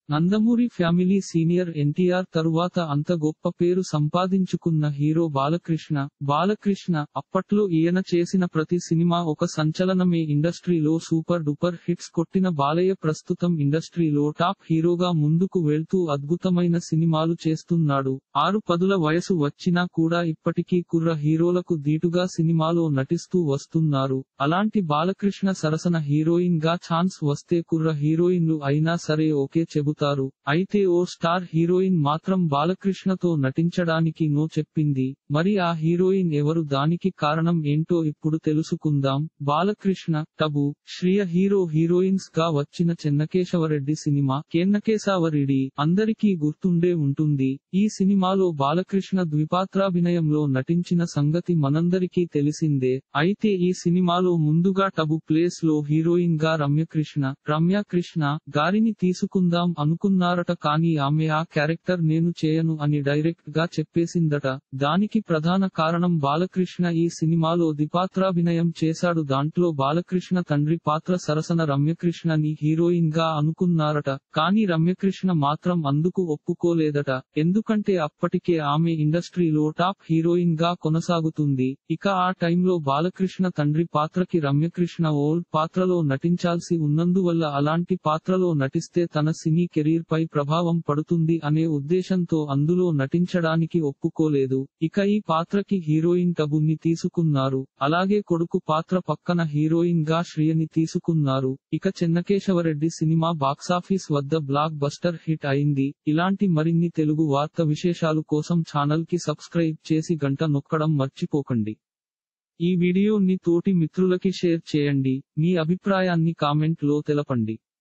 Nandamuri family senior NTR తరువాత అంత గొప్ప పేరు సంపాదించుకున్న హీరో బాలకృష్ణ బాలకృష్ణ అప్పట్లో ఈయన చేసిన ప్రతి సినిమా ఒక సంచలనమే ఇండస్ట్రీలో సూపర్ డూపర్ హిట్స్ కొట్టిన బాలయ్య ప్రస్తుతం ఇండస్ట్రీలో టాప్ హీరోగా ముందుకు వెళ్తూ అద్భుతమైన సినిమాలు చేస్తున్నాడు ఆరు పదుల వయసు వచ్చినా కూడా ఇప్పటికీ కుర్ర హీరోలకు దీటుగా సినిమాలో నటిస్తూ వస్తున్నారు అలాంటి బాలకృష్ణ సరసన హీరోయిన్ గా ఛాన్స్ వస్తే కుర్ర హీరోయిన్లు అయినా సరే ఓకే చెబుతారు అయితే ఓ స్టార్ హీరోయిన్ మాత్రం బాలకృష్ణతో నటించడానికి నో చెప్పింది మరి ఆ హీరోయిన్ ఎవరు దానికి కారణం ఏంటో ఇప్పుడు తెలుసుకుందాం బాలకృష్ణ టబు శ్రియ హీరో హీరోయిన్స్ గా వచ్చిన చెన్నకేశవరెడ్డి సినిమా కేన్నకేశవరెడ్డి అందరికీ గుర్తుండే ఉంటుంది ఈ సినిమాలో బాలకృష్ణ ద్విపాత్రాభినయంలో నటించిన సంగతి మనందరికీ తెలిసిందే అయితే ఈ సినిమాలో ముందుగా టబు ప్లేస్ లో హీరోయిన్ గా రమ్యకృష్ణ రమ్యకృష్ణ గారిని తీసుకుందాం అనుకున్నారట కానీ ఆమె ఆ క్యారెక్టర్ నేను చేయను అని డైరెక్ట్ గా చెప్పేసిందట దానికి ప్రధాన కారణం బాలకృష్ణ ఈ సినిమాలో ద్విపాత్రాభినయం చేశాడు దాంట్లో బాలకృష్ణ తండ్రి పాత్ర సరసన రమ్యకృష్ణని హీరోయిన్ గా అనుకున్నారట కానీ రమ్యకృష్ణ మాత్రం అందుకు ఒప్పుకోలేదట ఎందుకంటే అప్పటికే ఆమె ఇండస్ట్రీలో టాప్ హీరోయిన్ గా కొనసాగుతుంది ఇక ఆ టైంలో బాలకృష్ణ తండ్రి పాత్రకి రమ్యకృష్ణ ఓల్డ్ పాత్రలో నటించాల్సి ఉన్నందువల్ల అలాంటి పాత్రలో నటిస్తే తన సినీ కెరీర్ పై ప్రభావం పడుతుంది అనే ఉద్దేశంతో అందులో నటించడానికి ఒప్పుకోలేదు ఇక ఈ పాత్రకి హీరోయిన్ టబుని తీసుకున్నారు అలాగే కొడుకు పాత్ర పక్కన హీరోయిన్ గా శ్రియని తీసుకున్నారు ఇక చెన్నకేశవరెడ్డి సినిమా బాక్సాఫీస్ వద్ద బ్లాక్ బస్టర్ హిట్ అయింది ఇలాంటి మరిన్ని తెలుగు వార్త విశేషాలు కోసం ఛానల్ కి సబ్స్క్రైబ్ చేసి గంట నొక్కడం మర్చిపోకండి ఈ వీడియోని తోటి మిత్రులకి షేర్ చేయండి మీ అభిప్రాయాన్ని కామెంట్ లో తెలపండి